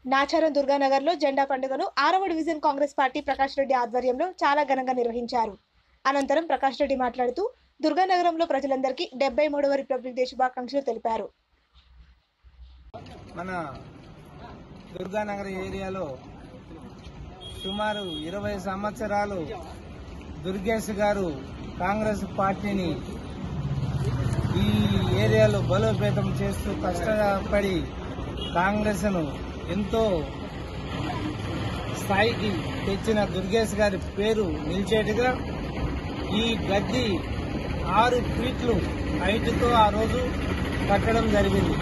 నాచారం దుర్గానగర్లో జెండా పండుగను ఆరవ డివిజన్ కాంగ్రెస్ పార్టీ ప్రకాష్ రెడ్డి ఆధ్వర్యంలో చాలా ఘనంగా నిర్వహించారు అనంతరం ప్రకాష్ రెడ్డి మాట్లాడుతూ దుర్గానగరంలో ప్రజలందరికీ డెబ్బై మూడవ రిపబ్లిక్ డే శుభాకాంక్షలు తెలిపారు మన దుర్గానగర్ ఏరియాలో సుమారు ఇరవై సంవత్సరాలు దుర్గేష్ గారు కాంగ్రెస్ పార్టీని ఈ ఏరియాలో బలోపేతం చేస్తూ కష్టపడి కాంగ్రెస్ను ఎంతో స్థాయికి తెచ్చిన దుర్గేష్ గారి పేరు నిలిచేట్టుగా ఈ గడ్డి ఆరు ఫీట్లు హైట్తో ఆ రోజు కట్టడం జరిగింది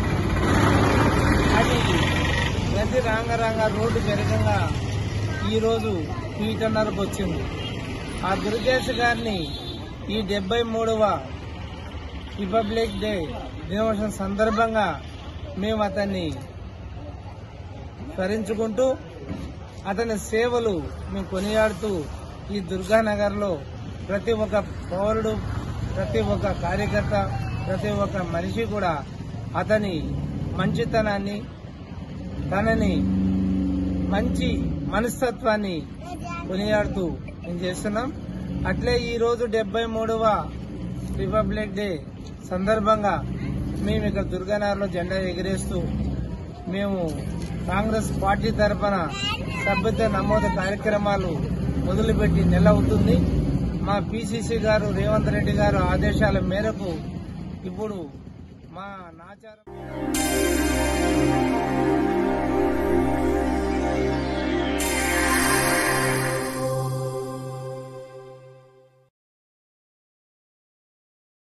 అది గది రాంగరాంగ రోడ్డు జరగంగా ఈరోజు పీటన్నరకు వచ్చింది ఆ దుర్గేష్ గారిని ఈ డెబ్బై మూడవ రిపబ్లిక్ డే దినోత్సవం సందర్భంగా మేము అతన్ని స్మరించుకుంటూ అతని సేవలు మేము కొనియాడుతూ ఈ దుర్గానగర్లో ప్రతి ఒక్క పౌరుడు ప్రతి ఒక్క కార్యకర్త ప్రతి ఒక్క మనిషి కూడా అతని మంచితనాన్ని తనని మంచి మనస్తత్వాన్ని కొనియాడుతూ మేము చేస్తున్నాం అట్లే ఈ రోజు డెబ్బై మూడవ రిపబ్లిక్ డే సందర్భంగా మేము ఇక్కడ దుర్గానగర్లో జెండా ఎగిరేస్తూ మేము కాంగ్రెస్ పార్టీ తరఫున సభ్యత నమోదు కార్యక్రమాలు మొదలుపెట్టి నెల అవుతుంది మా పిసిసి గారు రేవంత్ రెడ్డి గారు ఆదేశాల మేరకు ఇప్పుడు మా నాచారం